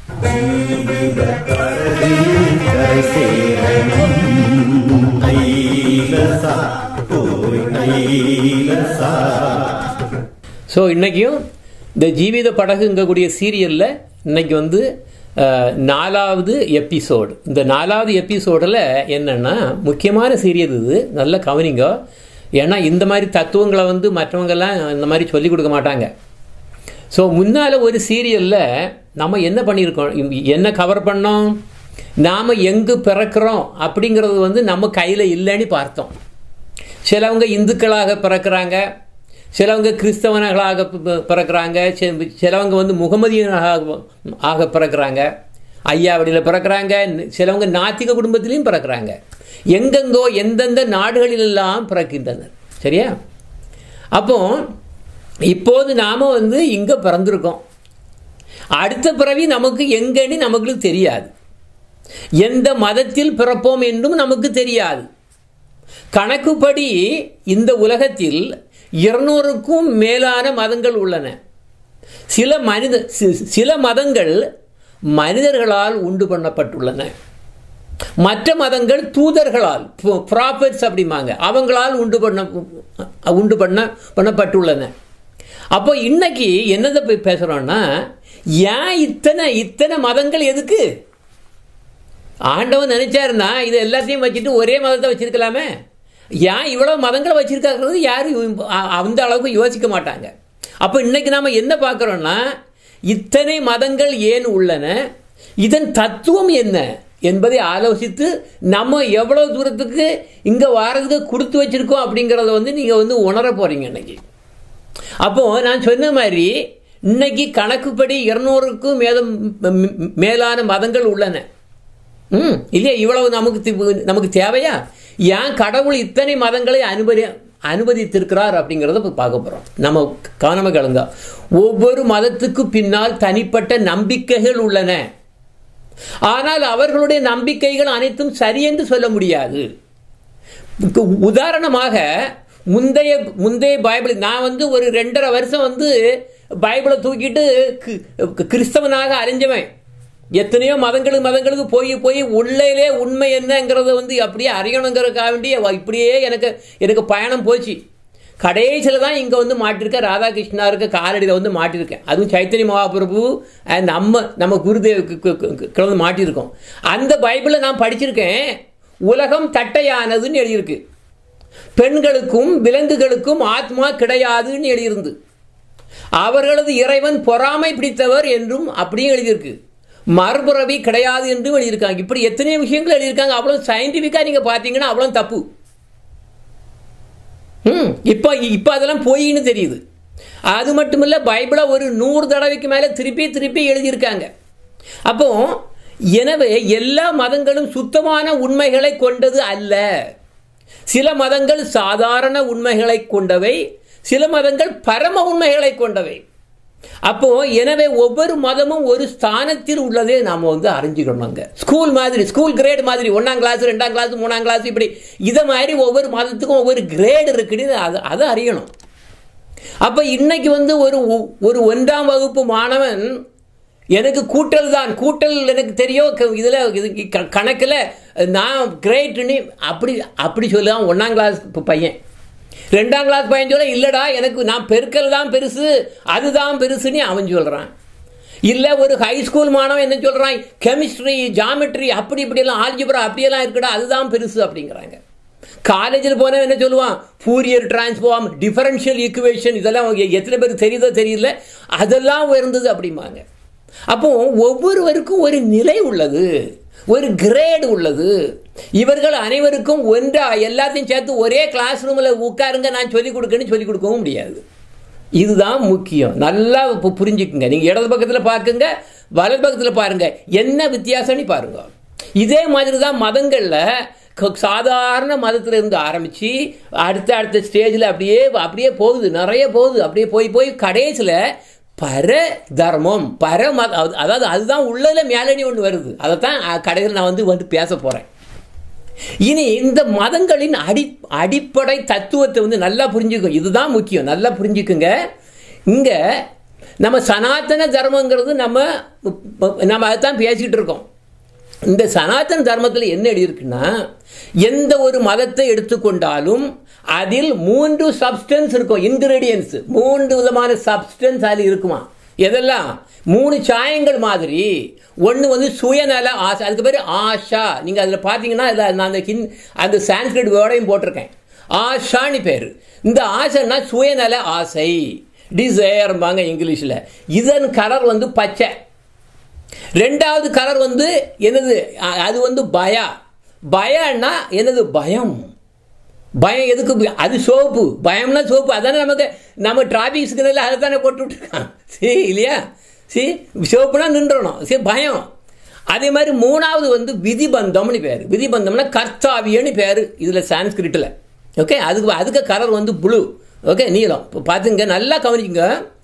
So இன்றைக்கும் இந்த ஜீவித படகுங்கக்கூடிய சீரியலில் இன்னைக்கு வந்து அஹ், நாலாவது எபிசோடு இந்த நாலாவது எபிசோடில் என்னென்னா முக்கியமான சீரியல் இது நல்ல கவனிங்க ஏன்னா இந்த மாதிரி தத்துவங்களை வந்து மற்றவங்கெல்லாம் இந்த மாதிரி சொல்லிக் கொடுக்க மாட்டாங்க ஸோ முன்னால் ஒரு சீரியலில் நம்ம என்ன பண்ணியிருக்கோம் இம்- என்ன கவர் பண்ணோம் நாம் எங்கு பிறக்கிறோம் அப்படிங்கிறது வந்து நம்ம கையில் இல்லைன்னு பார்த்தோம் சிலவங்க இந்துக்களாக பிறக்கிறாங்க சிலவங்க கிறிஸ்தவர்களாக பி- பி- பிறக்கிறாங்க சி- சிலவங்க வந்து முகமதியனாக ஆக பிறக்கிறாங்க ஐயாவடியில் பிறக்கிறாங்க சிலவங்க நாத்திக குடும்பத்திலையும் பிறக்கிறாங்க எங்கெங்கோ எந்தெந்த நாடுகளிலெல்லாம் பிறக்கின்றனர் சரியா அப்போ இப்போது நாம் வந்து இங்கே பிறந்திருக்கோம் அடுத்த பிறவி நமக்கு எங்கன்னு நமக்கு தெரியாது எந்த மதத்தில் பிறப்போம் என்றும் நமக்கு தெரியாது கணக்குப்படி இந்த உலகத்தில் இருநூறுக்கும் மேலான மதங்கள் உள்ளன சில மனித சி- சில மதங்கள் மனிதர்களால் உண்டு பண்ணப்பட்டுள்ளன மற்ற மதங்கள் தூதர்களால் ப்ராஃபட்ஸ் அப்படிம்பாங்க அவங்களால் உண்டு பண்ண உண்டு பண்ண பண்ணப்பட்டுள்ளன அப்போ இன்னைக்கு என்னதை போய் பேசுகிறோன்னா ஏன் இத்தனை இத்தனை மதங்கள் எதுக்கு ஆண்டவன் நினைச்சாருன்னா இது எல்லாத்தையும் வச்சுட்டு ஒரே மதத்தை வச்சிருக்கலாமே ஏன் இவ்வளவு மதங்களை வச்சிருக்காங்கிறது யாரும் அ- அந்த அளவுக்கு யோசிக்க மாட்டாங்க அப்போ இன்னைக்கு நாம என்ன பார்க்குறோம்னா இத்தனை மதங்கள் ஏன் உள்ளன இதன் தத்துவம் என்ன என்பதை ஆலோசித்து நம்ம எவ்வளவு தூரத்துக்கு இங்கே வாரதுக்கு கொடுத்து வச்சிருக்கோம் அப்படிங்கிறத வந்து நீங்கள் வந்து உணர போறீங்க இன்னைக்கு அப்போ நான் சொன்ன மாதிரி இன்னைக்கு கணக்குப்படி இருநூறுக்கும் மேதம் ம், மேலான மதங்கள் உள்ளன ம் இல்லையா இவ்வளவு நமக்கு தி- நமக்கு தேவையா ஏன் கடவுள் இத்தனை மதங்களை அனுமதி அனுமதித்திருக்கிறார் அப்படிங்கிறத இப்போ பார்க்க போகிறோம் நம்ம கவனமாக கலந்தா ஒவ்வொரு மதத்துக்கு பின்னால் தனிப்பட்ட நம்பிக்கைகள் உள்ளன ஆனால் அவர்களுடைய நம்பிக்கைகள் அனைத்தும் சரியென்று சொல்ல முடியாது உ- உதாரணமாக முந்தைய முந்தைய பைபிள் நான் வந்து ஒரு ரெண்டரை வருஷம் வந்து பைபிளை தூக்கிட்டு கி- கிறிஸ்தவனாக அலைஞ்சவன் எத்தனையோ மதங்களுக்கு மதங்களுக்கு போய் போய் உள்ளையிலே உண்மை என்னங்கிறத வந்து அப்படியே அறியணுங்கிறதுக்காக வேண்டி அவ இப்படியே எனக்கு எனக்கு பயணம் போச்சு கடைசியில் தான் இங்கே வந்து மாட்டிருக்கேன் ராதாகிருஷ்ணா இருக்க காலடியில் வந்து மாட்டிருக்கேன் அதுவும் சைத்தன்ய மகாபிரபு and நம்ம நம்ம குருதேவுக்கு கிளந்து மாட்டியிருக்கோம் அந்த பைபிளை நான் படிச்சிருக்கேன் உலகம் தட்டையானதுன்னு எழுதியிருக்கு பெண்களுக்கும் விலங்குகளுக்கும் ஆத்மா கிடையாதுன்னு எழுதியிருந்து அவர்களது இறைவன் பொறாமை பிடித்தவர் என்றும் அப்படியும் எழுதியிருக்கு மறுபுறவி கிடையாது என்றும் எழுதியிருக்காங்க இப்படி எத்தனையோ விஷயங்கள் எழுதியிருக்காங்க அவ்வளவு சயின்டிஃபிக்காக நீங்கள் பார்த்தீங்கன்னா அவ்வளோ தப்பு ம் இப்போ இப்போ அதெல்லாம் பொய்ன்னு தெரியுது அது மட்டும் இல்லை பைபிளை ஒரு நூறு தடவைக்கு மேலே திருப்பி திருப்பி எழுதியிருக்காங்க அப்போ எனவே எல்லா மதங்களும் சுத்தமான உண்மைகளை கொண்டது அல்ல சில மதங்கள் சாதாரண உண்மைகளை கொண்டவை சில மதங்கள் பரம உண்மைகளை கொண்டவை அப்போ எனவே ஒவ்வொரு மதமும் ஒரு ஸ்தானத்தில் உள்ளதே நாம வந்து அறிஞ்சுக்கணுங்க ஸ்கூல் மாதிரி ஸ்கூல் கிரேட் மாதிரி ஒன்றாம் கிளாஸ் ரெண்டாம் கிளாஸ் மூணாம் கிளாஸ் இப்படி இதை மாதிரி ஒவ்வொரு மதத்துக்கும் ஒவ்வொரு கிரேடு இருக்குன்னு அதை அதை அறியணும் அப்ப இன்னைக்கு வந்து ஒரு ஒரு ஒன்றாம் வகுப்பு மாணவன் எனக்கு கூட்டல் தான் கூட்டல் எனக்கு தெரியும் க- இதுல இது க- கணக்குல நான் கிரேட்னு அப்படி அப்படி சொல்லுவான் ஒன்றாம் கிளாஸ் பையன் ரெண்டாம் கிளாஸ் பையன் சொல்ல இல்லடா எனக்கு நான் பெருக்கல் தான் பெருசு அதுதான் பெருசுன்னு அவன் சொல்றான் இல்ல ஒரு ஹை ஸ்கூல் மாணவன் என்ன சொல்றான் கெமிஸ்ட்ரி ஜாமெட்ரி அப்படி இப்படியெல்லாம் ஆல்ஜிப்ரா அப்படியெல்லாம் இருக்குடா அதுதான் பெருசு அப்படிங்கிறாங்க காலேஜில் போனவன் என்ன சொல்லுவான் ஃபூரியர் டிரான்ஸ்ஃபார்ம் டிஃபரன்ஷியல் ஈக்குவேஷன் இதெல்லாம் அவங்க எத்தனை பேருக்கு தெரியுதோ தெரியல அதெல்லாம் உயர்ந்தது அப்படிம்பாங்க அப்போ ஒவ்வொருவருக்கும் ஒரு நிலை உள்ளது ஒரு கிரேடு உள்ளது இவர்கள் அனைவருக்கும் ஒன்றா எல்லாத்தையும் சேர்த்து ஒரே கிளாஸ் ரூமில் உட்காருங்க நான் சொல்லிக் கொடுக்கன்னு சொல்லிக் கொடுக்கவும் முடியாது இதுதான் முக்கியம் நல்லா இப்போ புரிஞ்சுக்குங்க நீங்கள் இடது பக்கத்தில் பார்க்குங்க வலது பக்கத்தில் பாருங்க என்ன வித்தியாசம்னு பாருங்க இதே மாதிரி தான் மதங்களில் க- சாதாரண மதத்துல இருந்து ஆரம்பித்து அடுத்த அடுத்த ஸ்டேஜில் அப்படியே அப்படியே போகுது நிறைய போகுது அப்படியே போய் போய் கடைசியில் பர தர்மம் பர மத அது- அதாவது அதுதான் உள்ளதில் மேலணி ஒன்று வருது அதைத்தான் கடைசியில் நான் வந்து வந்து பேச போகிறேன் இனி இந்த மதங்களின் அடி அடிப்படை தத்துவத்தை வந்து நல்லா புரிஞ்சுக்கும் இதுதான் முக்கியம் நல்லா புரிஞ்சுக்குங்க இங்க நம்ம சனாதன தர்மங்கிறது நம்ம நம்ம அதைத்தான் பேசிக்கிட்டு இருக்கோம் இந்த சனாதன தர்மத்தில் என்ன எழுதியிருக்குன்னா எந்த ஒரு மதத்தை எடுத்துக்கொண்டாலும் அதில் மூன்று சப்ஸ்டன்ஸ் இருக்கும் இன்கிரீடியன்ஸ் மூன்று விதமான சப்ஸ்டன்ஸ் அதில் இருக்குமா எதெல்லாம் மூணு சாயங்கள் மாதிரி ஒன்று வந்து சுயநல ஆசை அதுக்கு பேர் ஆஷா நீங்கள் அதில் பார்த்தீங்கன்னா அதில் நான் அந்த ஹின் அந்த சான்ஸ்கிரிட் வேர்டையும் போட்டிருக்கேன் ஆஷான்னு பேர் இந்த ஆசைன்னா சுயநல ஆசை டிசையர்பாங்க இங்கிலீஷில் இதன் கலர் வந்து பச்சை ரெண்டாவது கலர் வந்து என்னது அ- அது வந்து பயா பயம்னா என்னது பயம் பயம் எதுக்கு ப- அது சோப்பு பயம்னா சோப்பு அதானே நமக்கு நம்ம டிராபிக் சிக்னலில் அதை தானே போட்டு விட்டுருக்கான் சரி இல்லையா சரி சோப்புனா நின்றணும் சரி பயம் அதே மாதிரி மூணாவது வந்து விதிபந்தம்னு பேர் விதிபந்தம்னா கர்த்தாவியன்னு பேர் இதில் சான்ஸ்கிரிட்டில் ஓகே அதுக்கு அதுக்கு கலர் வந்து ப்ளூ ஓகே நீலம் இப்போ பார்த்துங்க நல்லா கவனிச்சுங்க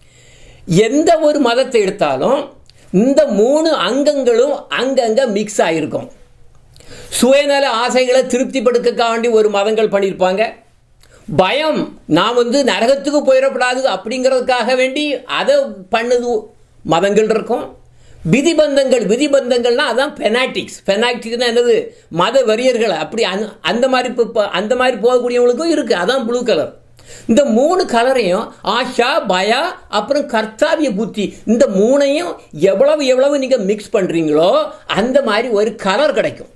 எந்த ஒரு மதத்தை எடுத்தாலும் இந்த மூணு அங்கங்களும் அங்கங்க மிக்ஸ் ஆகிருக்கும் சுயநல ஆசைகளை திருப்திப்படுத்த வேண்டி ஒரு மதங்கள் பண்ணியிருப்பாங்க பயம் நான் வந்து நரகத்துக்கு போயிடக்கூடாது அப்படிங்கிறதுக்காக வேண்டி அதை பண்ணுது மதங்கள் இருக்கும் விதிபந்தங்கள் விதிபந்தங்கள்னா அதான் பெனாட்டிக்ஸ் பெனாட்டிக்ஸ்னா என்னது மத வெறியர்கள் அப்படி அந்த- அந்த மாதிரி இப்போ- இப்போ அந்த மாதிரி போகக்கூடியவங்களுக்கும் இருக்கு அதான் ப்ளூ கலர் இந்த மூணு கலரையும் ஆஷா பயா அப்புறம் கர்த்தாவிய புத்தி இந்த மூணையும் எவ்வளவு எவ்வளவு நீங்க மிக்ஸ் பண்றீங்களோ அந்த மாதிரி ஒரு கலர் கிடைக்கும்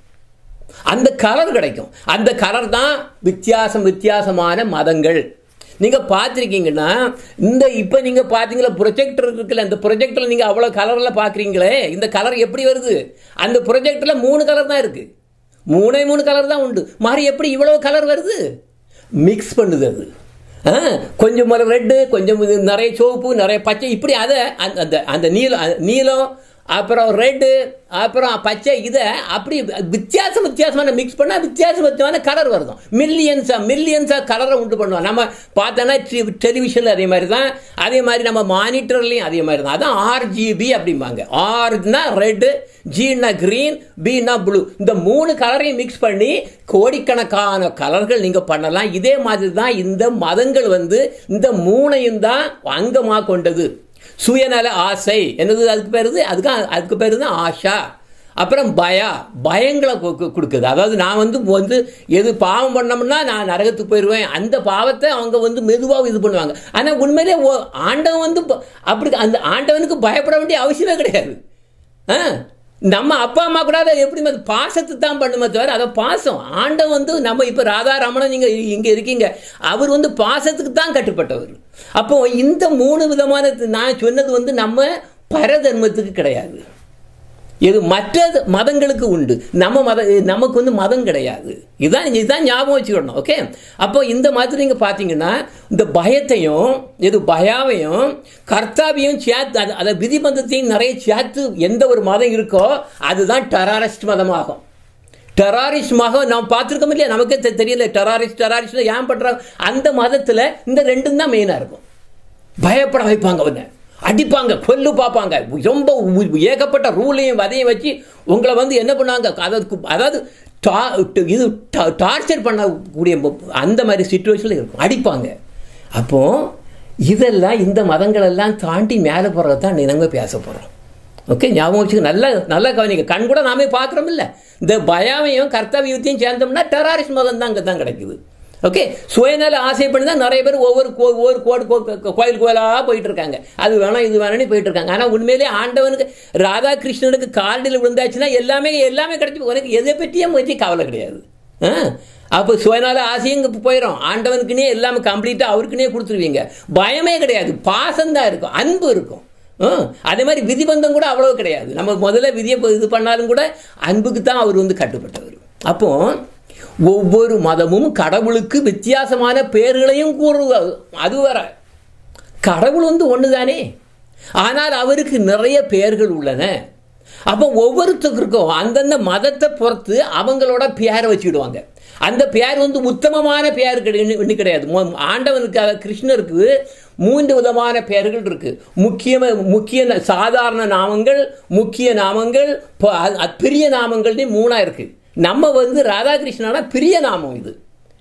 அந்த கலர் கிடைக்கும் அந்த கலர் தான் வித்தியாசம் வித்தியாசமான மதங்கள் நீங்க பார்த்துருக்கீங்கன்னா இந்த இப்போ நீங்க பார்த்தீங்களா ப்ரொஜெக்டர் இருக்குல்ல இந்த ப்ரொஜெக்டர்ல நீங்க அவ்வளோ கலர்ல பார்க்குறீங்களே இந்த கலர் எப்படி வருது அந்த ப்ரொஜெக்டர்ல மூணு கலர் தான் இருக்கு மூணே மூணு கலர் தான் உண்டு மாறி எப்படி இவ்வளவு கலர் வருது மிக்ஸ் பண்ணுது அது ஆ, கொஞ்சம் ரெட்டு கொஞ்சம் இது நிறைய சிவப்பு நிறைய பச்சை இப்படி அதை அந்த அந்த அந்த நீலம் அந்த நீலம் அப்புறம் ரெட்டு அப்புறம் பச்சை இதை அப்படி வித்தியாசம் வித்தியாசமான மிக்ஸ் பண்ணால் வித்தியாசம் வித்தியாசமான கலர் வருதும் மில்லியன்ஸாக மில்லியன்ஸாக கலரை உண்டு பண்ணுவோம் நம்ம பார்த்தோன்னா டெலிவிஷனில் அதே மாதிரி தான் அதே மாதிரி நம்ம மானிட்டர்லையும் அதே மாதிரி தான் அதான் ஆர்ஜிபி அப்படிம்பாங்க ஆர்னா ரெட்டு ஜீனா கிரீன் பீனா ப்ளூ இந்த மூணு கலரையும் மிக்ஸ் பண்ணி கோடிக்கணக்கான கலர்கள் நீங்க பண்ணலாம் இதே மாதிரி தான் இந்த மதங்கள் வந்து இந்த மூணையும் தான் அங்கமாக கொண்டது சுயநல ஆசை என்னது அதுக்கு பேர் அதுக்கு அதுக்கு பேர் தான் ஆஷா அப்புறம் பயா பயங்களை கு- கு- கொடுக்குது அதாவது நான் வந்து வந்து எது பாவம் பண்ணோம்னா நான் நரகத்துக்கு போயிடுவேன் அந்த பாவத்தை அவங்க வந்து மெதுவாக இது பண்ணுவாங்க ஆனால் உண்மையிலே ஓ- ஆண்டவன் வந்து ப- அப்படி அந்த ஆண்டவனுக்கு பயப்பட வேண்டிய அவசியமே கிடையாது ஆ நம்ம அப்பா அம்மா கூட அதை எப்படி மத்த- பாசத்தை தான் பண்ணுமே தவிர அதை பாசம் ஆண்டவன் வந்து நம்ம இப்போ ராதாரமணன் நீங்கள் இங்கே இருக்கீங்க அவர் வந்து பாசத்துக்கு தான் கட்டுப்பட்டவர் அப்போ இந்த மூணு விதமான நான் சொன்னது வந்து நம்ம பரதர்மத்துக்கு கிடையாது இது மற்ற மதங்களுக்கு உண்டு நம்ம மத நமக்கு வந்து மதம் கிடையாது இதுதான் இதுதான் ஞாபகம் வச்சுக்கணும் ஓகே அப்போ இந்த மாதிரி நீங்கள் பார்த்தீங்கன்னா இந்த பயத்தையும் இது பயாவையும் கர்த்தாவையும் சேர்த்து அது அதை விதிபந்தத்தையும் நிறைய சேர்த்து எந்த ஒரு மதம் இருக்கோ அதுதான் டெரரிஸ்ட் மதமாகும் டெரரிஸ்ட் மதம் நாம் பார்த்துருக்கோம் இல்லையா நமக்கே தெ- தெரியல டெரரிஸ்ட் டெரரிஸ்ட் ஏன் பண்ணுறாங்க அந்த மதத்தில் இந்த ரெண்டும் தான் மெயினாக இருக்கும் பயப்பட வைப்பாங்க அவனை அடிப்பாங்க கொல்லு பார்ப்பாங்க ரொம்ப உ- ஏகப்பட்ட ரூலையும் வதையும் வச்சு உங்களை வந்து என்ன பண்ணாங்க அதற்கு அதாவது டா- இது டா- டார்ச்சர் பண்ணக்கூடிய அந்த மாதிரி சுச்சுவேஷனில் இருக்கும் அடிப்பாங்க அப்போ இதெல்லாம் இந்த மதங்கள் எல்லாம் தாண்டி மேலே போகிறத தான் நம்ம பேச போகிறோம் ஓகே ஞாபகம் வச்சுக்க நல்லா நல்லா கவனிங்க கண் கூட நாமே பார்க்குறோம் இல்லை இந்த பயாவையும் கர்த்தவியத்தையும் சேர்ந்தோம்னா டெரரிஸ்ட் மதம் தான் அங்கே தான் கிடைக்குது ஓகே சுயநல ஆசை பண்ணி தான் நிறைய பேர் ஒவ்வொரு கோ ஒவ்வொரு கோடு கோ- கோ- கோயில் கோயிலாக போயிட்டு இருக்காங்க அது வேணாம் இது வேணும்னு போயிட்டு இருக்காங்க ஆனால் உண்மையிலே ஆண்டவனுக்கு ராதாகிருஷ்ணனுக்கு காலில் விழுந்தாச்சுன்னா எல்லாமே எல்லாமே கிடைச்சி உனக்கு எதை பற்றியும் பற்றி கவலை கிடையாது ஆ அப்போ சுயநல ஆசையும் இங்கே போயிடும் ஆண்டவனுக்குனே எல்லாமே கம்ப்ளீட்டாக அவருக்குனே கொடுத்துருவீங்க பயமே கிடையாது பாசம்தான் இருக்கும் அன்பு இருக்கும் ஆ, அதே மாதிரி விதிபந்தம் கூட அவ்வளவு கிடையாது நம்ம முதல்ல விதியை ப- இது பண்ணாலும் கூட அன்புக்கு தான் அவர் வந்து கட்டுப்பட்டவர் அப்போ ஒவ்வொரு மதமும் கடவுளுக்கு வித்தியாசமான பெயர்களையும் கூறுவது அது வேற கடவுள் வந்து ஒன்று தானே ஆனால் அவருக்கு நிறைய பெயர்கள் உள்ளன அப்போ ஒவ்வொருத்தருக்கும் அந்தந்த மதத்தை பொறுத்து அவங்களோட பேரை வச்சுக்கிடுவாங்க அந்த பேர் வந்து உத்தமமான பேர் கிடையாது ஒண்ணு கிடையாது மு- ஆண்டவனுக்கு அதாவது கிருஷ்ணருக்கு மூன்று விதமான பெயர்கள் இருக்கு முக்கிய முக்கிய ந- சாதாரண நாமங்கள் முக்கிய நாமங்கள் ப- அ- அ- பெரிய நாமங்கள்னு மூணா இருக்கு நம்ம வந்து ராதாகிருஷ்ணனா பெரிய நாமம் இது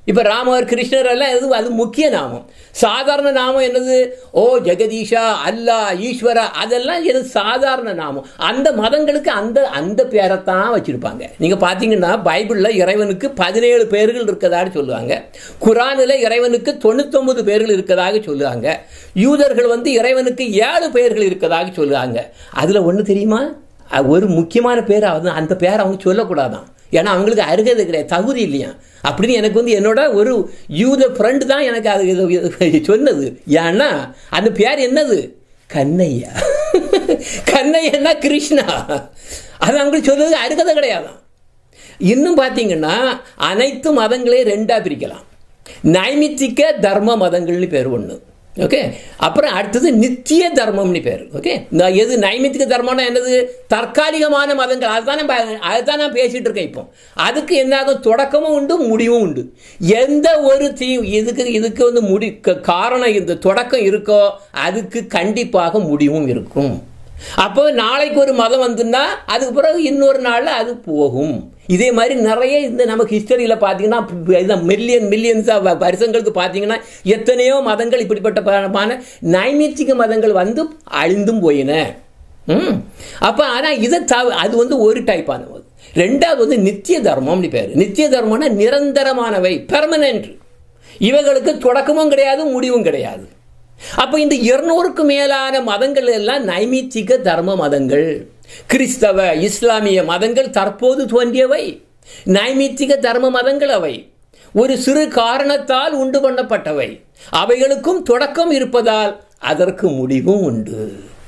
இப்ப ராமர் கிருஷ்ணர் எல்லாம் எது அது முக்கிய நாமம் சாதாரண நாமம் என்னது ஓ ஜெகதீஷா அல்லா ஈஸ்வரா அதெல்லாம் எது சாதாரண நாமம் அந்த மதங்களுக்கு அந்த அந்த பேரைத்தான் வச்சிருப்பாங்க நீங்க பாத்தீங்கன்னா பைபிள்ல இறைவனுக்கு பதினேழு பேர்கள் இருக்கதாக சொல்லுவாங்க குரானில் இறைவனுக்கு தொண்ணூத்தொன்பது பேர்கள் இருக்கதாக சொல்லுவாங்க யூதர்கள் வந்து இறைவனுக்கு ஏழு பேர்கள் இருக்கதாக சொல்லுவாங்க அதுல ஒண்ணு தெரியுமா அஹ் ஒரு முக்கியமான பேர் அது அந்த பேரை அவங்க சொல்லக்கூடாதான் ஏன்னா அவங்களுக்கு அருகதை கிடையாது தகுதி இல்லையா அப்படின்னு எனக்கு வந்து என்னோட ஒரு யூத ஃப்ரெண்டு தான் எனக்கு அது இது சொன்னது ஏன்னா அந்த பேர் என்னது கண்ணையா கண்ணையன்னா கிருஷ்ணா அது அவங்களுக்கு சொல்றது அருகதை கிடையாதான் இன்னும் பார்த்தீங்கன்னா அனைத்து மதங்களையும் ரெண்டா பிரிக்கலாம் நைமித்திக தர்ம மதங்கள்னு பேர் ஒன்று ஓகே அப்புறம் அடுத்தது நித்திய தர்மம்னு பேர் ஓகே நான் எது நைமித்திக தர்மம்னா என்னது தற்காலிகமான மதங்கள் அதுதான் நான் அதுதான் நான் பேசிட்டு இருக்கேன் இப்போ அதுக்கு என்னாகும் தொடக்கமும் உண்டு முடிவும் உண்டு எந்த ஒரு தீ இதுக்கு இதுக்கு வந்து முடி க- காரணம் இந்த தொடக்கம் இருக்கோ அதுக்கு கண்டிப்பாக முடிவும் இருக்கும் அப்போ நாளைக்கு ஒரு மதம் வந்துன்னா அதுக்கு பிறகு இன்னொரு நாள்ல அது போகும் இதே மாதிரி நிறைய இந்த நமக்கு ஹிஸ்டரியில் பார்த்தீங்கன்னா மில்லியன் மில்லியன்ஸ் வருஷங்களுக்கு பார்த்தீங்கன்னா எத்தனையோ மதங்கள் இப்படிப்பட்ட பரமான நைமித்திக மதங்கள் வந்து அழிந்தும் போயின ம் அப்போ ஆனால் இதை தவ அது வந்து ஒரு டைப்பானது ரெண்டாவது வந்து நித்திய தர்மம்னு பேர் நித்திய தர்மம்னா நிரந்தரமானவை பெர்மனன்ட் இவைகளுக்கு தொடக்கமும் கிடையாது முடிவும் கிடையாது அப்ப இந்த இருநூறுக்கு மேலான மதங்கள் எல்லாம் நைமித்திக தர்ம மதங்கள் கிறிஸ்தவ இஸ்லாமிய மதங்கள் தற்போது தோன்றியவை நைமித்திக தர்ம மதங்கள் அவை ஒரு சிறு காரணத்தால் உண்டு பண்ணப்பட்டவை அவைகளுக்கும் தொடக்கம் இருப்பதால் அதற்கு முடிவும் உண்டு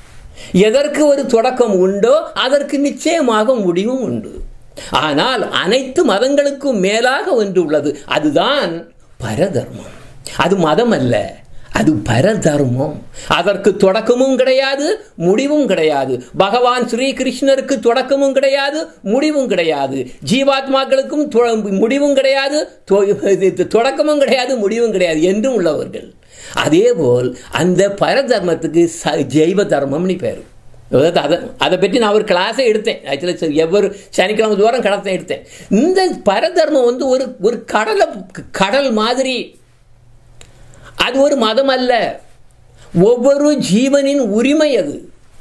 எதற்கு ஒரு தொடக்கம் உண்டோ அதற்கு நிச்சயமாக முடிவும் உண்டு ஆனால் அனைத்து மதங்களுக்கும் மேலாக ஒன்று உள்ளது அதுதான் பரதர்மம் அது மதம் அல்ல அது பரதர்மம் அதற்கு தொடக்கமும் கிடையாது முடிவும் கிடையாது பகவான் ஸ்ரீ கிருஷ்ணருக்கு தொடக்கமும் கிடையாது முடிவும் கிடையாது ஜீவாத்மாக்களுக்கும் தொ- முடிவும் கிடையாது தொ- இது தொடக்கமும் கிடையாது முடிவும் கிடையாது என்றும் உள்ளவர்கள் அதேபோல் அந்த பரதர்மத்துக்கு ச- ஜெய்வ தர்மம்னு பேர் அதாவது அதை அதை பற்றி நான் ஒரு கிளாஸே எடுத்தேன் ஆக்சுவலி எவ்வொரு சனிக்கிழமை தூரம் கடத்தை எடுத்தேன் இந்த பரதர்மம் வந்து ஒரு ஒரு கடலை கடல் மாதிரி அது ஒரு மதம் அல்ல ஒவ்வொரு ஜீவனின் உரிமை அது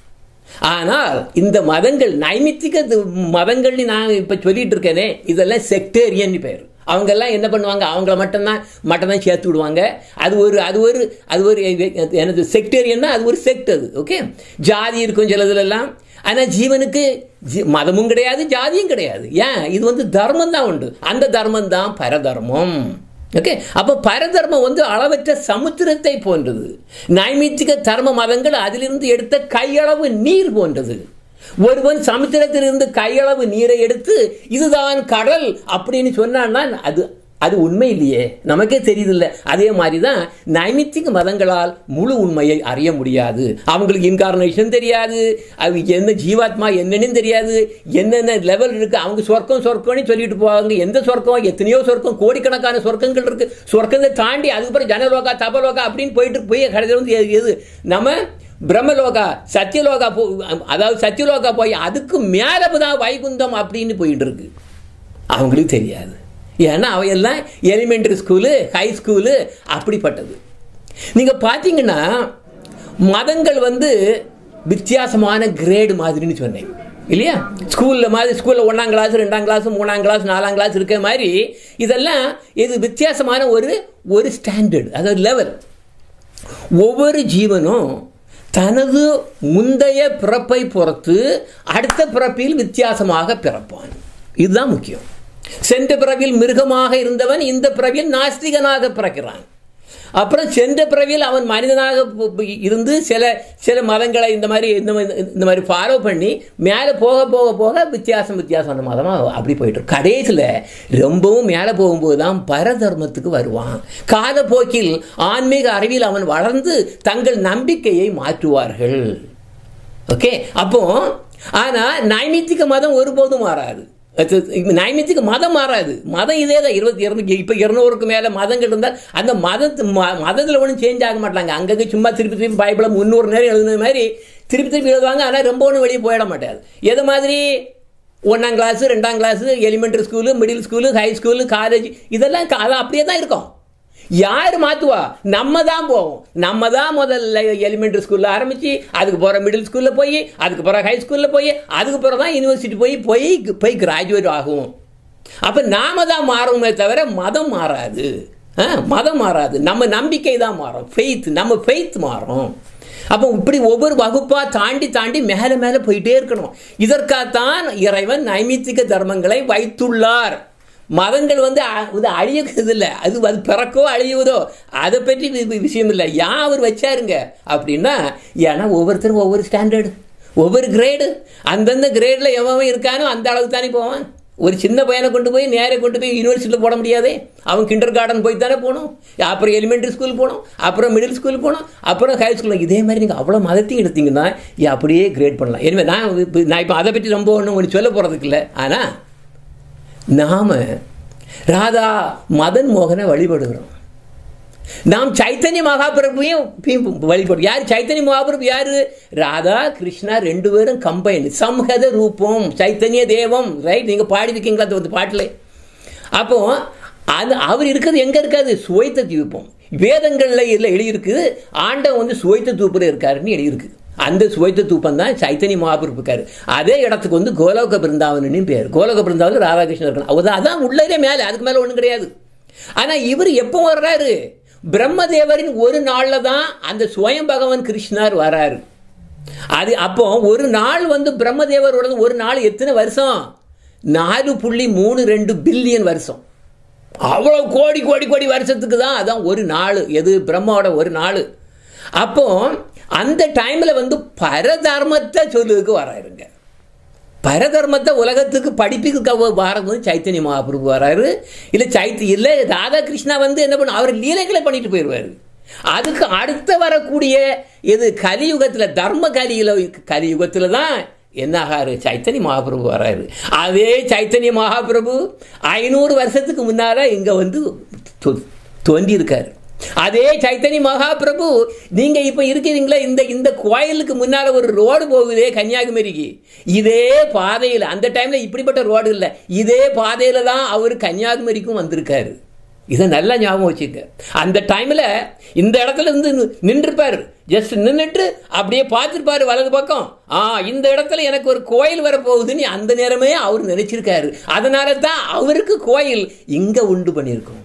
ஆனால் இந்த மதங்கள் நைமித்திக து- மதங்கள்னு நான் இப்ப சொல்லிட்டு இருக்கேனே இதெல்லாம் செக்டேரியன் பேர் அவங்க எல்லாம் என்ன பண்ணுவாங்க அவங்கள மட்டும்தான் மட்டும்தான் சேர்த்து விடுவாங்க அது ஒரு அது ஒரு அது ஒரு எனது செக்டேரியன்னா அது ஒரு செக்ட் அது ஓகே ஜாதி இருக்கும் சிலதுல எல்லாம் ஆனா ஜீவனுக்கு ஜி- மதமும் கிடையாது ஜாதியும் கிடையாது ஏன் இது வந்து தர்மம் தான் உண்டு அந்த தர்மம் தான் பரதர்மம் ஓகே அப்ப பரதர்மம் வந்து அளவற்ற சமுத்திரத்தை போன்றது நைமித்திக தர்ம மதங்கள் அதிலிருந்து எடுத்த கையளவு நீர் போன்றது ஒருவன் சமுத்திரத்திலிருந்து கையளவு நீரை எடுத்து இதுதான் கடல் அப்படின்னு சொன்னான்னா அது அது உண்மை இல்லையே நமக்கே தெரியுதில்ல அதே மாதிரி தான் நைமித்திக மதங்களால் முழு உண்மையை அறிய முடியாது அவங்களுக்கு இன்கார்னேஷன் தெரியாது அது என்ன ஜீவாத்மா என்னன்னு தெரியாது என்னென்ன லெவல் இருக்கு அவங்க சொர்க்கம் சொர்க்கம்னு சொல்லிட்டு போவாங்க எந்த சொர்க்கம் எத்தனையோ சொர்க்கம் கோடிக்கணக்கான சொர்க்கங்கள் இருக்கு சொர்க்கத்தை தாண்டி அதுக்கப்புறம் ஜனலோகா தபலோகா அப்படின்னு போயிட்டு போய் கடைசியில் வந்து எது- எது நம்ம பிரம்மலோகா சத்தியலோகா போ அதாவது சத்தியலோகா போய் அதுக்கு மேலே தான் வைகுந்தம் அப்படின்னு போயிட்டு இருக்கு அவங்களுக்கு தெரியாது ஏன்னா அவையெல்லாம் எலிமெண்டரி ஸ்கூலு ஹை ஸ்கூலு அப்படிப்பட்டது நீங்கள் பார்த்தீங்கன்னா மதங்கள் வந்து வித்தியாசமான கிரேடு மாதிரின்னு சொன்னேன் இல்லையா ஸ்கூலில் மாதிரி ஸ்கூலில் ஒன்றாம் கிளாஸ் ரெண்டாம் கிளாஸ் மூணாம் கிளாஸ் நாலாம் கிளாஸ் இருக்கிற மாதிரி இதெல்லாம் இது வித்தியாசமான ஒரு ஒரு ஸ்டாண்டர்ட் அதாவது லெவல் ஒவ்வொரு ஜீவனும் தனது முந்தைய பிறப்பை பொறுத்து அடுத்த பிறப்பில் வித்தியாசமாக பிறப்பான் இதுதான் முக்கியம் சென்ற பிறவியில் மிருகமாக இருந்தவன் இந்த பிறவியில் நாஸ்திகனாக பிறக்கிறான் அப்புறம் சென்ற பிறவியில் அவன் மனிதனாக பு- பு- இருந்து சில சில மதங்களை இந்த மாதிரி இந்த மாதிரி இந்த மாதிரி ஃபாலோ பண்ணி மேலே போக போக போக வித்தியாசம் வித்தியாசமான மதமாக அப்படி போயிட்டு இருக்கு. கடைசியில் ரொம்பவும் மேலே போகும்போது தான் பரதர்மத்துக்கு வருவான் காலப்போக்கில் ஆன்மீக அறிவில் அவன் வளர்ந்து தங்கள் நம்பிக்கையை மாற்றுவார்கள் ஓகே அப்போ ஆனா நைமித்திக மதம் ஒருபோதும் மாறாது அது நைமித்திக மதம் மாறாது மதம் இதே தான் இருபத்தி இரநூறு இப்போ இருநூறுக்கு மேலே மதங்கள் இருந்தால் அந்த மதத்து ம- மதத்தில் ஒன்றும் சேஞ்ச் ஆக மாட்டாங்க அங்கங்கே சும்மா திருப்பி திருப்பி பைபிளை முந்நூறு நேரம் எழுதுன மாதிரி திருப்பி திருப்பி எழுதுவாங்க ஆனால் ரொம்ப ஒன்றும் வெளியே போயிட மாட்டாது எது மாதிரி ஒன்றாம் கிளாஸ் ரெண்டாம் class elementary school middle school high school college இதெல்லாம் க- அது அப்படியே தான் இருக்கும் யார் மாத்துவா நம்ம தான் போவோம் நம்ம தான் முதல்ல எலிமெண்ட்ரி ஸ்கூல்ல ஆரம்பிச்சு அதுக்கு போற மிடில் ஸ்கூல்ல போய் அதுக்கு போற ஹை ஸ்கூல்ல போய் அதுக்கு போற தான் யூனிவர்சிட்டி போய் போய் போய் கிராஜுவேட் ஆகும் அப்ப நாம தான் மாறுமே தவிர மதம் மாறாது ஆ, மதம் மாறாது நம்ம நம்பிக்கை தான் மாறும் ஃபெய்த் நம்ம ஃபெய்த் மாறும் அப்போ இப்படி ஒவ்வொரு வகுப்பா தாண்டி தாண்டி மேலே மேலே போயிட்டே இருக்கணும் இதற்காகத்தான் இறைவன் நைமித்திக தர்மங்களை வைத்துள்ளார் மதங்கள் வந்து அ- இது அழியது இல்லை அது அது பிறக்கோ அழியுவதோ அதை பற்றி வி- வி- விஷயம் இல்லை ஏன் அவர் வச்சாருங்க அப்படின்னா ஏன்னா ஒவ்வொருத்தரும் ஒவ்வொரு ஸ்டாண்டர்டு ஒவ்வொரு கிரேடு அந்தந்த கிரேடில் எவன் இருக்கானோ அந்த அளவுக்கு தானே போவான் ஒரு சின்ன பையனை கொண்டு போய் நேரே கொண்டு போய் யூனிவர்சிட்டியில் போட முடியாதே அவன் கிண்டர் கார்டன் போய் தானே போகணும் அப்புறம் எலிமெண்ட்ரி ஸ்கூல் போகணும் அப்புறம் மிடில் ஸ்கூல் போகணும் அப்புறம் ஹை ஸ்கூல் இதே மாதிரி நீங்கள் அவ்வளோ மதத்தையும் எடுத்தீங்கன்னா ஏ, அப்படியே கிரேட் பண்ணலாம் எனவே நான் இப்ப- நான் இப்போ அதை பற்றி ரொம்ப ஒன்றும் ஒன்று சொல்ல போகிறதுக்கு இல்லை ஆனால் நாம ராதா மதன் மோகனை வழிபடுகிறோம் நாம் சைத்தன்ய மகாபிரபுவையும் பி- வழிபடுறோம் யார் சைத்தன்ய மகாபிரபு யாரு ராதா கிருஷ்ணா ரெண்டு பேரும் கம்பைன் சம்ஹத ரூபம் சைத்தன்ய தேவம் ரைட் நீங்க பாடிருக்கீங்களா அந்த ஒரு பாட்டில் அப்போ அது அவர் இருக்கிறது எங்க இருக்காது சுவைத்த தீபம் வேதங்கள்ல இல்லை எழுதியிருக்கு ஆண்டவன் வந்து சுவைத்த தூப்பில் இருக்காருன்னு எழுதியிருக்கு அந்த சுவைத்த தூப்பம் தான் சைத்தன்ய மகாபிரபு இருக்காரு அதே இடத்துக்கு வந்து கோலோக பிருந்தாவனு பேர் கோலோக பிருந்தாவன் ராதாகிருஷ்ணன் இருக்கான் அவர் அதான் உள்ளதே மேலே அதுக்கு மேலே ஒன்றும் கிடையாது ஆனா இவர் எப்போ வர்றாரு பிரம்மதேவரின் ஒரு நாள்ல தான் அந்த சுயம் பகவான் கிருஷ்ணர் வராரு அது அப்போ ஒரு நாள் வந்து பிரம்மதேவரோட ஒரு நாள் எத்தனை வருஷம் நாலு புள்ளி மூணு ரெண்டு பில்லியன் வருஷம் அவ்வளோ கோடி கோடி கோடி வருஷத்துக்கு தான் அதான் ஒரு நாள் எது பிரம்மாவோட ஒரு நாள் அப்போ அந்த டைம்ல வந்து பரதர்மத்தை சொல்லுக்கு வராருங்க பரதர்மத்தை உலகத்துக்கு படிப்புக்கு வாரது சைத்தன்ய மகாபிரபு வராரு இல்லை சைத்த இல்லை ராதாகிருஷ்ணா வந்து என்ன பண்ண அவர் லீலைகளை பண்ணிட்டு போயிடுவாரு அதுக்கு அடுத்த வரக்கூடிய இது கலியுகத்தில் தர்ம கலியில கலியுகத்தில் தான் என்ன ஆகாரு சைத்தன்ய மகாபிரபு வராரு அதே சைத்தன்ய மகாபிரபு ஐநூறு வருஷத்துக்கு முன்னால இங்க வந்து தொ- தோன்றி இருக்காரு அதே சைத்தன்ய மகாபிரபு நீங்க இப்ப இருக்கிறீங்களா இந்த இந்த கோயிலுக்கு முன்னால ஒரு ரோடு போகுதே கன்னியாகுமரிக்கு இதே பாதையில் அந்த டைம்ல இப்படிப்பட்ட ரோடு இல்லை இதே பாதையில தான் அவர் கன்னியாகுமரிக்கும் வந்திருக்காரு இதை நல்லா ஞாபகம் வச்சுக்க அந்த டைம்ல இந்த இடத்துல இருந்து நி- நின்றுப்பாரு ஜஸ்ட் நின்றுட்டு அப்படியே பார்த்துருப்பாரு வலது பக்கம் ஆ இந்த இடத்துல எனக்கு ஒரு கோயில் வரப்போகுதுன்னு அந்த நேரமே அவர் நினைச்சிருக்காரு அதனால தான் அவருக்கு கோயில் இங்க உண்டு பண்ணியிருக்கோம்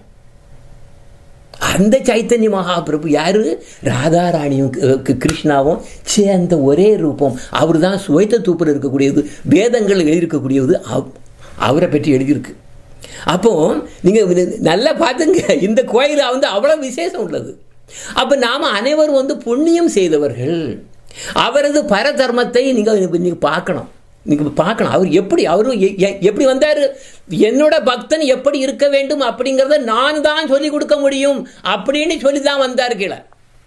அந்த சைத்தன்ய மகாபிரபு யாரு ராதாராணியும் க- க- கிருஷ்ணாவும் சேர்ந்த ஒரே ரூபம் அவர் தான் சுவைத்த தூப்பில் இருக்கக்கூடியது வேதங்கள் எழுதியிருக்கக்கூடியது அவ்- அவரை பற்றி எழுதியிருக்கு அப்போ நீங்க இது நல்லா பார்த்துங்க இந்த கோயில் வந்து அவ்வளவு விசேஷம் உள்ளது அப்ப நாம அனைவரும் வந்து புண்ணியம் செய்தவர்கள் அவரது பரதர்மத்தை நீங்க நீங்க பார்க்கணும் நீங்க பார்க்கணும் அவர் எப்படி அவரு எ- எ- எப்படி வந்தாரு என்னோட பக்தன் எப்படி இருக்க வேண்டும் அப்படிங்கறத நான் தான் சொல்லி கொடுக்க முடியும் அப்படின்னு சொல்லி தான் வந்தார் கீழே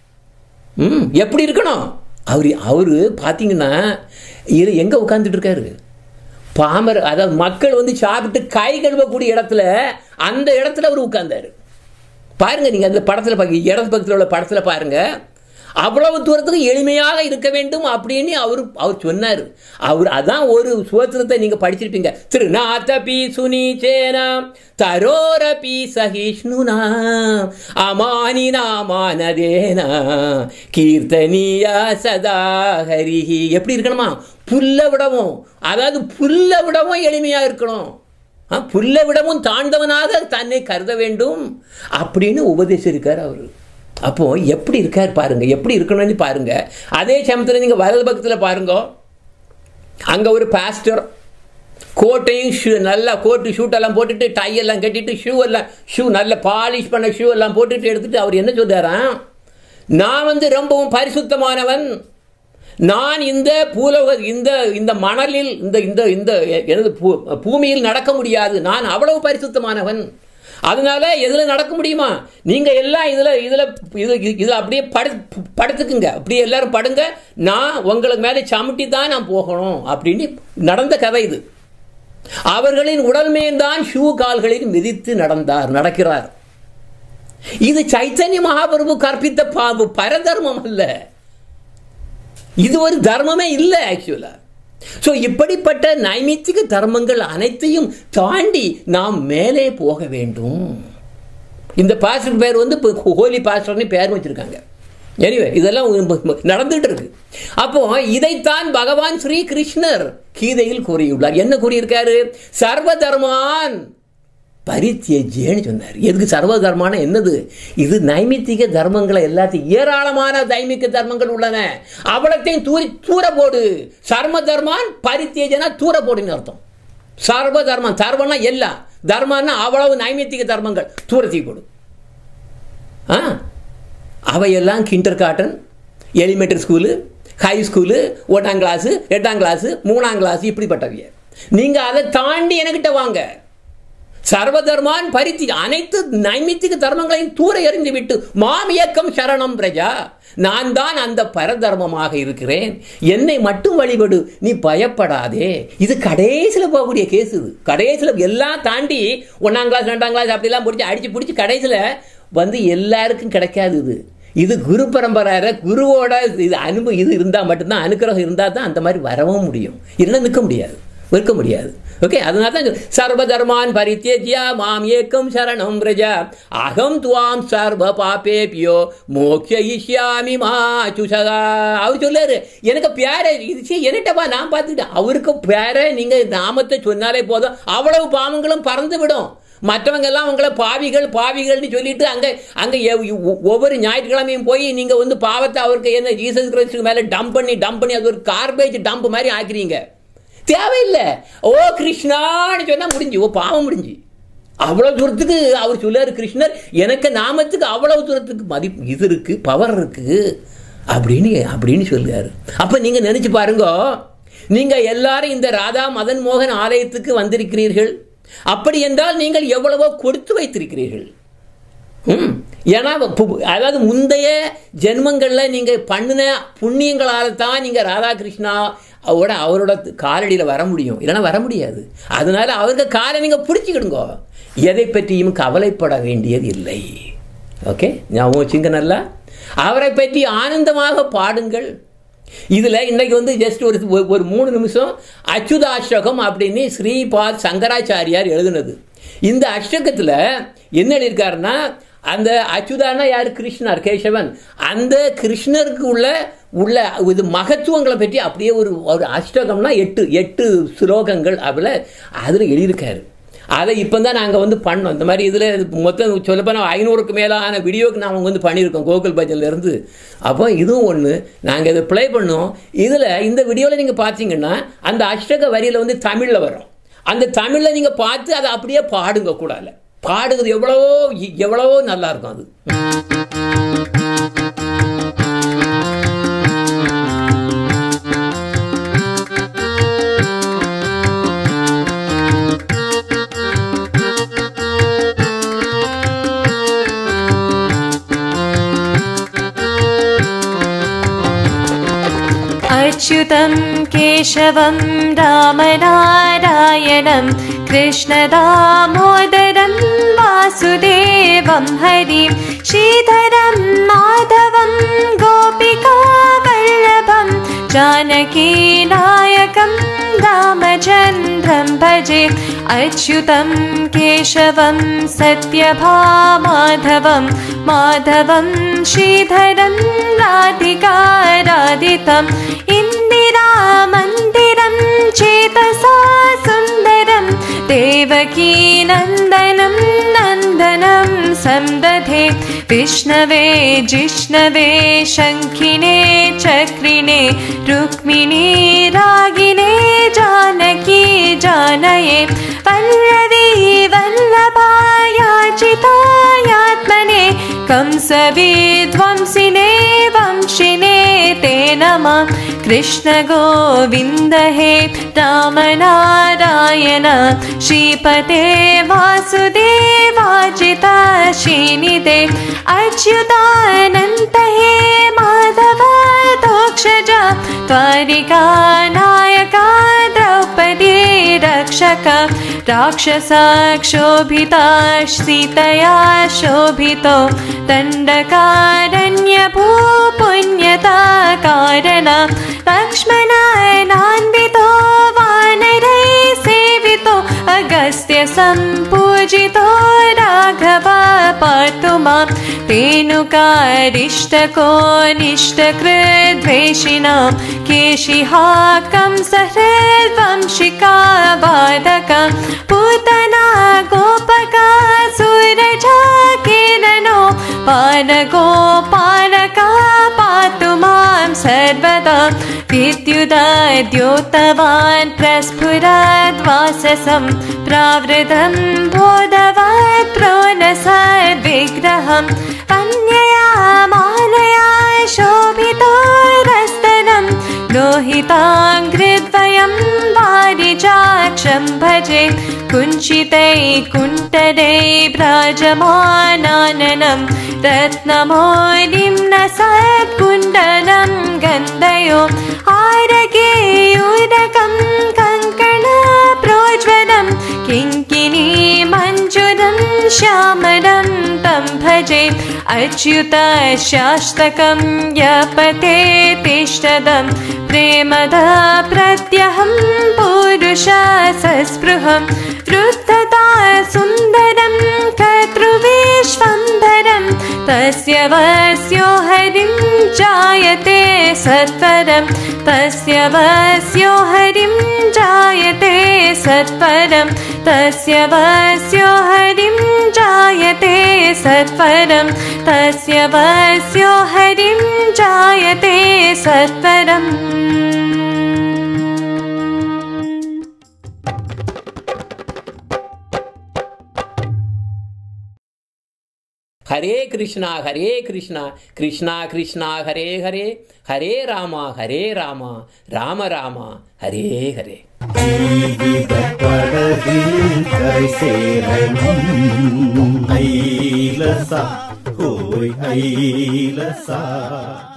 ம் எப்படி இருக்கணும் அவர் அவரு பார்த்தீங்கன்னா இது எங்க உட்கார்ந்துட்டு இருக்காரு பாமர் அதாவது மக்கள் வந்து சாப்பிட்டு கை கழுவக்கூடிய இடத்துல அந்த இடத்துல அவர் உட்கார்ந்தாரு பாருங்க நீங்க அந்த படத்துல பாருங்க இடது பக்கத்தில் உள்ள படத்துல பாருங்க அவ்வளவு தூரத்துக்கு எளிமையாக இருக்க வேண்டும் அப்படின்னு அவர் அவர் சொன்னார் அவர் அதான் ஒரு சுதந்திரத்தை நீங்க படிச்சிருப்பீங்க திருநாத பி சுனீச்சேனா தரோர பி சகிஷ்ணுனா அமானி நாமானதேனா கீர்த்தனியா சதா ஹரிஹி எப்படி இருக்கணுமா புல்ல விடவும் அதாவது புல்ல விடவும் எளிமையா இருக்கணும் ஆ, புல்லை விடவும் தாழ்ந்தவனாக தன்னை கருத வேண்டும் அப்படின்னு உபதேசிருக்கார் அவர் அப்போ எப்படி இருக்கார் பாருங்க எப்படி இருக்கணும்னு பாருங்க அதே சமயத்தில் நீங்க வலது பக்கத்தில் பாருங்க அங்க ஒரு பாஸ்டர் கோட்டையும் ஷூ நல்லா கோட்டு ஷூட் எல்லாம் போட்டுட்டு டை எல்லாம் கட்டிட்டு ஷூ எல்லாம் ஷூ நல்ல பாலிஷ் பண்ண ஷூ எல்லாம் போட்டுட்டு எடுத்துட்டு அவர் என்ன சொல்றாராம் நான் வந்து ரொம்பவும் பரிசுத்தமானவன் நான் இந்த பூலோக இந்த இந்த மணலில் இந்த இந்த இந்த எனது பூ- பூமியில் நடக்க முடியாது நான் அவ்வளவு பரிசுத்தமானவன் அதனால எதுல நடக்க முடியுமா நீங்க எல்லாம் இதுல இதுல இது இதுல அப்படியே படு படுத்துக்குங்க அப்படியே எல்லாரும் படுங்க நான் உங்களுக்கு மேலே சமட்டி தான் நான் போகணும் அப்படின்னு நடந்த கதை இது அவர்களின் உடல் மேல்தான் ஷூ கால்களில் மிதித்து நடந்தார் நடக்கிறார் இது சைத்தன்ய மகாபிரபு கற்பித்த பாபு பரதர்மம் அல்ல இது ஒரு தர்மமே இல்லை ஆக்சுவலா ஸோ இப்படிப்பட்ட நைமித்திக தர்மங்கள் அனைத்தையும் தாண்டி நாம் மேலே போக வேண்டும் இந்த பாஸ்டர் பேர் வந்து இப்போ ஹோலி பாஸ்டர்னு பேர் வச்சிருக்காங்க எனிவே இதெல்லாம் நடந்துட்டு இருக்கு அப்போ இதைத்தான் பகவான் ஸ்ரீ கிருஷ்ணர் கீதையில் கூறியுள்ளார் என்ன கூறியிருக்காரு சர்வ தர்மான் பரித்தியஜேன்னு சொன்னார் எதுக்கு சர்வ தர்மான என்னது இது நைமித்திக தர்மங்களை எல்லாத்தையும் ஏராளமான தைமிக தர்மங்கள் உள்ளன அவ்வளத்தையும் தூரி தூர போடு சர்ம தர்மான் பரித்தியஜனா தூர போடுன்னு அர்த்தம் சர்வ தர்மம் தர்மம்னா எல்லாம் தர்மம்னா அவ்வளவு நைமித்திக தர்மங்கள் தூரத்தி போடு ஆ அவையெல்லாம் kindergarten elementary school high school ஒன்றாம் கிளாஸு எட்டாம் கிளாஸு மூணாம் கிளாஸ் இப்படிப்பட்டவைய நீங்கள் அதை தாண்டி என்கிட்ட வாங்க சர்வதர்மான் பரித்தி அனைத்து நைமித்திக தர்மங்களையும் தூர எறிந்து விட்டு மாம் இயக்கம் சரணம் பிரஜா நான் தான் அந்த பரதர்மமாக இருக்கிறேன் என்னை மட்டும் வழிபடு நீ பயப்படாதே இது கடைசியில் போகக்கூடிய கேஸ் இது கடைசியில் எல்லாம் தாண்டி ஒன்றாம் கிளாஸ் ரெண்டாம் கிளாஸ் அப்படிலாம் பிடிச்சி அடிச்சு பிடிச்சி கடைசியில் வந்து எல்லாருக்கும் கிடைக்காது இது இது குரு பரம்பரை குருவோட இது அனுபவம் இது இருந்தால் மட்டும்தான் அனுக்கிரகம் இருந்தால் தான் அந்த மாதிரி வரவும் முடியும் இல்லைன்னா நிற்க முடியாது நிற்க முடியாது ஓகே அதனால தான் சர்வதர்மான் பரித்தேஜ்யா மாம் ஏக்கம் சரணம் பிரஜா அகம் துவாம் சர்வ பாப்பேபியோ மோக்ஷயிஷ்யாமி மா சுசகா அவர் சொல்லாரு எனக்கு பேர இது என்னட்டப்பா நான் பார்த்துக்கிட்டேன் அவருக்கு பேர நீங்கள் நாமத்தை சொன்னாலே போதும் அவ்வளவு பாவங்களும் பறந்து விடும் மற்றவங்க எல்லாம் அவங்கள பாவிகள் பாவிகள்னு சொல்லிட்டு அங்க அங்க ஒவ்வொரு ஞாயிற்றுக்கிழமையும் போய் நீங்க வந்து பாவத்தை அவருக்கு என்ன ஜீசஸ் கிறிஸ்துக்கு மேல டம்ப் பண்ணி டம்ப் பண்ணி அது ஒரு கார்பேஜ் டம்ப் மாதிரி ஆக்குறீங்க தேவையில்லை ஓ கிருஷ்ணான்னு சொன்னா முடிஞ்சு ஓ பாவம் முடிஞ்சு அவ்வளவு தூரத்துக்கு அவர் சொல்லாரு கிருஷ்ணர் எனக்கு நாமத்துக்கு அவ்வளவு தூரத்துக்கு மதிப்பு இது இருக்கு பவர் இருக்கு அப்படின்னு அப்படின்னு சொல்லுறாரு அப்ப நீங்க நினைச்சு பாருங்க நீங்க எல்லாரும் இந்த ராதா மதன் மோகன் ஆலயத்துக்கு வந்திருக்கிறீர்கள் அப்படி என்றால் நீங்கள் எவ்வளவோ கொடுத்து வைத்திருக்கிறீர்கள் ஏன்னா அதாவது முந்தைய ஜென்மங்களில் நீங்கள் பண்ணின புண்ணியங்களால் தான் நீங்கள் ராதாகிருஷ்ணா அவரோட அவரோட காலடியில் வர முடியும் இல்லைன்னா வர முடியாது அதனால அவருக்கு காலை நீங்கள் பிடிச்சிக்கிடுங்கோ எதை பற்றியும் கவலைப்பட வேண்டியது இல்லை ஓகே ஞாபகம் வச்சுங்க நல்லா அவரை பற்றி ஆனந்தமாக பாடுங்கள் இதில் இன்னைக்கு வந்து ஜஸ்ட் ஒரு ஒரு மூணு நிமிஷம் அச்சுதாஷ்டகம் அப்படின்னு ஸ்ரீபாத் சங்கராச்சாரியார் எழுதுனது இந்த அஷ்டகத்தில் என்ன எழுதியிருக்காருன்னா அந்த அச்சுதானா யார் கிருஷ்ணர் கேசவன் அந்த கிருஷ்ணருக்கு உள்ள உள்ள இது மகத்துவங்களை பற்றி அப்படியே ஒரு ஒரு அஷ்டகம்னா எட்டு எட்டு ஸ்லோகங்கள் அதில் அதில் எழுதியிருக்காரு அதை இப்போ தான் நாங்கள் வந்து பண்ணோம் இந்த மாதிரி இதில் மொத்தம் சொல்லப்போனால் ஐநூறுக்கு மேலான வீடியோக்கு நாங்கள் வந்து பண்ணியிருக்கோம் கோகுல் பஜன்லேருந்து அப்போ இதுவும் ஒன்று நாங்கள் இதை ப்ளே பண்ணோம் இதில் இந்த வீடியோவில் நீங்கள் பார்த்தீங்கன்னா அந்த அஷ்டக வரியில் வந்து தமிழில் வரும் அந்த தமிழில் நீங்கள் பார்த்து அதை அப்படியே பாடுங்க கூடாது பாடுறது எவ்வளவோ எவ்வளவோ நல்லா இருக்கும் அது अच्युतं केशवं रामनारायणं कृष्णदामोदरं वासुदेवं हरिं श्रीधरं माधवं गोपिकावल्लभं जानकीनायकं रामचन्द्रं भजे अच्युतं केशवं सत्यभामाधवं माधवं श्रीधरं राधिकाराधितम् इन्दिरामन्दिरं चेतसा सुन्दरं देवकीनन्दनं नन्दनं सन्दधे विष्णवे जिष्णवे शङ्खिने चक्रिणे रुक्मिणी रागिणे जानकी जानये पल्लवी वल्लभायाचितायात्मने कंसविध्वंसिने वंशिने ते नमः कृष्णगोविन्द हे रामनारायण श्रीपते वासुदेवाजिता श्रीनिधे अच्युतानन्त हे माधव दोक्षज त्वारिका नायका द्रौपदी रक्षक राक्षसाक्षोभिता सीतया शोभितो दण्डकारण्यभूपुण्यता कारण लक्ष्मणानान्वितो नित्यं पूजितो राघव पातु मां तेनुकारिष्टको निष्टकृद्वेषिणां केशिहाकं सहृद्वंशिकावादकं पूतना गोपका सुरजाकिरणो पानगोपालका पातु मां सर्वदा विद्युदाद्योतवान् प्रस्फुरद्वाससं प्रावृतं बोधवत् प्रोनसद्विग्रहम् अन्यया मालया शोभितोरस्तनं लोहिताङ्घ्रिद्वयं वारिजाक्षं भजे कुञ्चितै कुण्टदै भ्राजमानाननं रत्नमौलिं न सत्कुण्डलं गन्धयो आरगेयुदकं कङ्कणप्रोज्वलं किङ्किनी मञ्जुरं श्यामलं तं भजे अच्युत शास्तकं यपते तिष्ठदं प्रेमद प्रत्यहं पुरुष सस्पृहं वृद्धता सुन्दरं कर्तृविश्वम्भरं तस्य वस्यो हरिं जायते सत्वरं तस्य वस्यो हरिं जायते सत्वरं तस्य वस्यो हरिं जायते सत्वरं तस्य वस्यो हरिं जायते सत्वरम् ஹரே கிருஷ்ணா ஹரே கிருஷ்ணா கிருஷ்ணா கிருஷ்ணா ஹரே ஹரே ஹரே ராமா ஹரே ராமா ராம ராமா ஹரே ஹரே ஜீவித படகில் கரை சேரணும் ஐலசா ஓய் ஐலசா